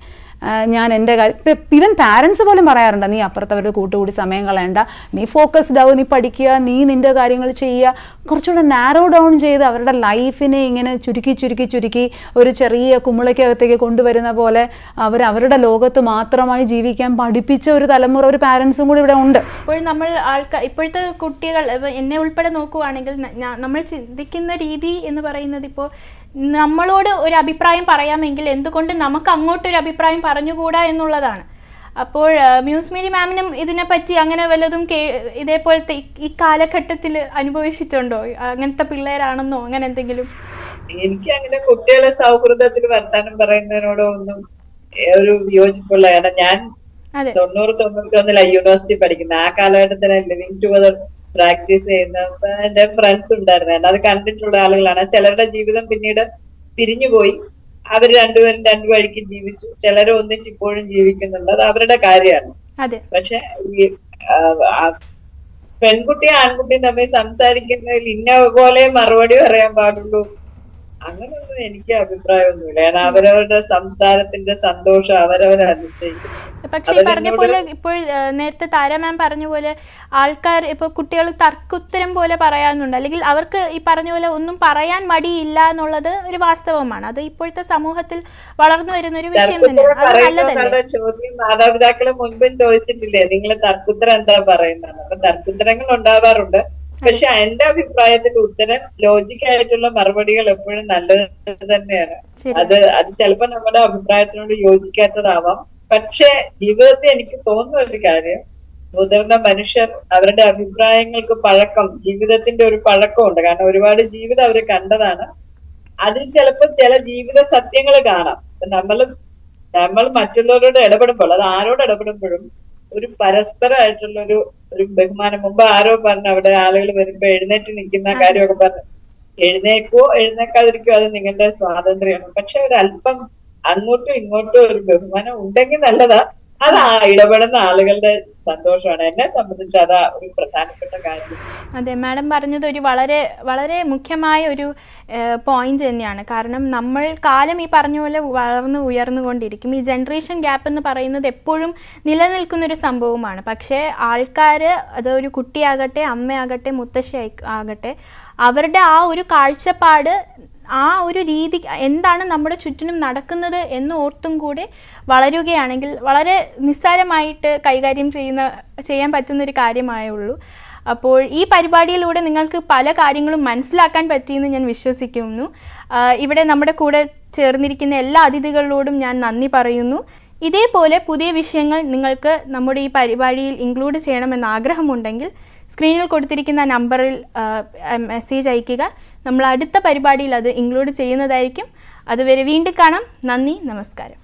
ആ, ഞാൻ എൻ്റെ കാര്യം ഇവൻ പാരൻസ് പോലും പറയാറുണ്ട് നീ അപ്പുറത്തവരുടെ കൂട്ടുകൂടി സമയം കളയണ്ട നീ ഫോക്കസ്ഡ് ആവും നീ പഠിക്കുക നീ നിൻ്റെ കാര്യങ്ങൾ ചെയ്യുക കുറച്ചുകൂടെ നാരോ ഡൗൺ ചെയ്ത് അവരുടെ ലൈഫിനെ ഇങ്ങനെ ചുരുക്കി ചുരുക്കി ചുരുക്കി ഒരു ചെറിയ കുമിളയ്ക്കകത്തേക്ക് കൊണ്ടുവരുന്ന പോലെ അവർ അവരുടെ ലോകത്ത് മാത്രമായി ജീവിക്കാൻ പഠിപ്പിച്ച ഒരു തലമുറ ഒരു പാരൻസും കൂടി ഇവിടെ ഉണ്ട് ഇപ്പോൾ നമ്മൾ ആൾക്കാർ ഇപ്പോഴത്തെ കുട്ടികൾ ഇപ്പൊ എന്നെ ഉൾപ്പെടെ നോക്കുവാണെങ്കിൽ ന- ഞാ- നമ്മൾ ചിന്തിക്കുന്ന രീതി എന്ന് പറയുന്നത് ഇപ്പോൾ നമ്മളോട് ഒരു അഭിപ്രായം പറയാമെങ്കിൽ എന്തുകൊണ്ട് നമുക്ക് അങ്ങോട്ടൊരു അഭിപ്രായം പറഞ്ഞുകൂടാ എന്നുള്ളതാണ് അപ്പോൾ ആ, മ്യൂസ് മേരി മാമിനും ഇതിനെപ്പറ്റി അങ്ങനെ വല്ലതും കേ ഇതേപോലത്തെ ഈ- ഈ കാലഘട്ടത്തിൽ അനുഭവിച്ചിട്ടുണ്ടോ അങ്ങനത്തെ പിള്ളേരാണെന്നോ അങ്ങനെ എന്തെങ്കിലും എനിക്ക് അങ്ങനെ കുട്ടികളെ സൗഹൃദത്തിൽ വർത്താനം പറയുന്നതിനോടോ ഒന്നും ഏ, ഒരു യോജിപ്പുള്ള കാരണം ഞാൻ അതെ തൊണ്ണൂറ് തൊണ്ണൂറ്റി ഒന്നിലാണ് യൂണിവേഴ്സിറ്റി പഠിക്കുന്നത് ആ കാലഘട്ടത്തിൽ ലിവിങ് ടുഗദർ പ്രാക്ടീസ് ചെയ്യുന്ന അപ്പൊ എന്റെ ഫ്രണ്ട്സ് ഉണ്ടായിരുന്നു എന്നെ അത് കണ്ടിട്ടുള്ള ആളുകളാണ് ചിലരുടെ ജീവിതം പിന്നീട് പിരിഞ്ഞുപോയി അവർ രണ്ടുപേരും രണ്ടു വഴിക്ക് ജീവിച്ചു ചിലർ ഒന്നിച്ച് ഇപ്പോഴും ജീവിക്കുന്നുണ്ട് അത് അവരുടെ കാര്യമാണ് അതെ പക്ഷെ ഈ ആ, ആ, പെൺകുട്ടിയും ആൺകുട്ടിയും തമ്മിൽ സംസാരിക്കുന്നതിൽ ഇന്ന പോലെ മറുപടി പറയാൻ പാടുള്ളൂ അങ്ങനെയൊന്നും എനിക്ക് അഭിപ്രായമൊന്നുമില്ല കാരണം അവരവരുടെ സംസാരത്തിന്റെ സന്തോഷം അവരവരെ അതിശയിക്കും പക്ഷേ ഈ പറഞ്ഞ പോലെ ഇപ്പോൾ ആ, നേരത്തെ താര മാം പറഞ്ഞ പോലെ ആൾക്കാർ ഇപ്പോൾ കുട്ടികൾ തർക്കുത്തരം പോലെ പറയാനുണ്ട് അല്ലെങ്കിൽ അവർക്ക് ഈ പറഞ്ഞ പോലെ ഒന്നും പറയാൻ മടിയില്ല എന്നുള്ളത് ഒരു വാസ്തവമാണ് അത് ഇപ്പോഴത്തെ സമൂഹത്തിൽ വളർന്നു വരുന്ന ഒരു വിഷയം തന്നെയാണ് അത് നല്ലതല്ലേ പറയുന്ന ചോദ്യം മാതാപിതാക്കള് മുൻപും ചോദിച്ചിട്ടില്ലേ നിങ്ങൾ തർക്കുത്തരം എന്താ പറയുന്നത് അപ്പൊ തർക്കുത്തരങ്ങൾ ഉണ്ടാവാറുണ്ട് പക്ഷെ എന്റെ അഭിപ്രായത്തിൽ ഉത്തരം ലോജിക് ആയിട്ടുള്ള മറുപടികൾ എപ്പോഴും നല്ലത് തന്നെയാണ് ശരി. അത് അത് ചിലപ്പോ നമ്മുടെ അഭിപ്രായത്തിനോട് യോജിക്കാത്തതാവാം പക്ഷെ ജീവിതത്തിൽ എനിക്ക് തോന്നുന്ന ഒരു കാര്യം മുതിർന്ന മനുഷ്യർ അവരുടെ അഭിപ്രായങ്ങൾക്ക് പഴക്കം ജീവിതത്തിന്റെ ഒരു പഴക്കമുണ്ട് കാരണം ഒരുപാട് ജീവിതം അവർ കണ്ടതാണ് അതിൽ ചിലപ്പോൾ ചില ജീവിത സത്യങ്ങൾ കാണാം നമ്മൾ നമ്മൾ മറ്റുള്ളവരോട് ഇടപെടുമ്പോൾ അത് ആരോട് ഇടപെടുമ്പോഴും ഒരു പരസ്പരമായിട്ടുള്ള ഒരു ഒരു ബഹുമാനം മുമ്പ് ആരോ പറഞ്ഞു അവിടെ ആളുകൾ വരുമ്പോ എഴുന്നേറ്റ് നിൽക്കുന്ന കാര്യമൊക്കെ പറഞ്ഞു എഴുന്നേക്കോ എഴുന്നേക്കാതിരിക്കോ അത് നിങ്ങളുടെ സ്വാതന്ത്ര്യമാണ് പക്ഷെ ഒരു അല്പം അങ്ങോട്ടും ഇങ്ങോട്ടും ഒരു ബഹുമാനം ഉണ്ടെങ്കിൽ നല്ലതാ അത് ആ ഇടപെടുന്ന ആളുകളുടെ സന്തോഷമാണ് എന്നെ സംബന്ധിച്ച് അതാ ഒരു പ്രധാനപ്പെട്ട കാര്യം അതെ മാഡം പറഞ്ഞത് ഒരു വളരെ വളരെ മുഖ്യമായ ഒരു പോയിന്റ് തന്നെയാണ് കാരണം നമ്മൾ കാലം ഈ പറഞ്ഞ പോലെ വളർന്നു ഉയർന്നുകൊണ്ടിരിക്കും ഈ ജനറേഷൻ ഗ്യാപ്പ് എന്ന് പറയുന്നത് എപ്പോഴും നിലനിൽക്കുന്ന ഒരു സംഭവമാണ് പക്ഷേ ആൾക്കാർ അത് ഒരു കുട്ടിയാകട്ടെ അമ്മയാകട്ടെ മുത്തശ്ശി ആയി- ആകട്ടെ അവരുടെ ആ ഒരു കാഴ്ചപ്പാട് ആ ഒരു രീതി എന്താണ് നമ്മുടെ ചുറ്റിനും നടക്കുന്നത് എന്ന് ഓർത്തും കൂടെ വളരുകയാണെങ്കിൽ വളരെ നിസ്സാരമായിട്ട് കൈകാര്യം ചെയ്യുന്ന ചെയ്യാൻ പറ്റുന്ന ഒരു കാര്യമായേ ഉള്ളൂ അപ്പോൾ ഈ പരിപാടിയിലൂടെ നിങ്ങൾക്ക് പല കാര്യങ്ങളും മനസ്സിലാക്കാൻ പറ്റിയെന്ന് ഞാൻ വിശ്വസിക്കുന്നു ആ, ഇവിടെ നമ്മുടെ കൂടെ ചേർന്നിരിക്കുന്ന എല്ലാ അതിഥികളോടും ഞാൻ നന്ദി പറയുന്നു ഇതേപോലെ പുതിയ വിഷയങ്ങൾ നിങ്ങൾക്ക് നമ്മുടെ ഈ പരിപാടിയിൽ ഇൻക്ലൂഡ് ചെയ്യണമെന്ന് ആഗ്രഹമുണ്ടെങ്കിൽ സ്ക്രീനിൽ കൊടുത്തിരിക്കുന്ന നമ്പറിൽ ആ, മെസ്സേജ് അയയ്ക്കുക നമ്മൾ അടുത്ത പരിപാടിയിൽ അത് ഇൻക്ലൂഡ് ചെയ്യുന്നതായിരിക്കും അതുവരെ വീണ്ടും കാണാം നന്ദി നമസ്കാരം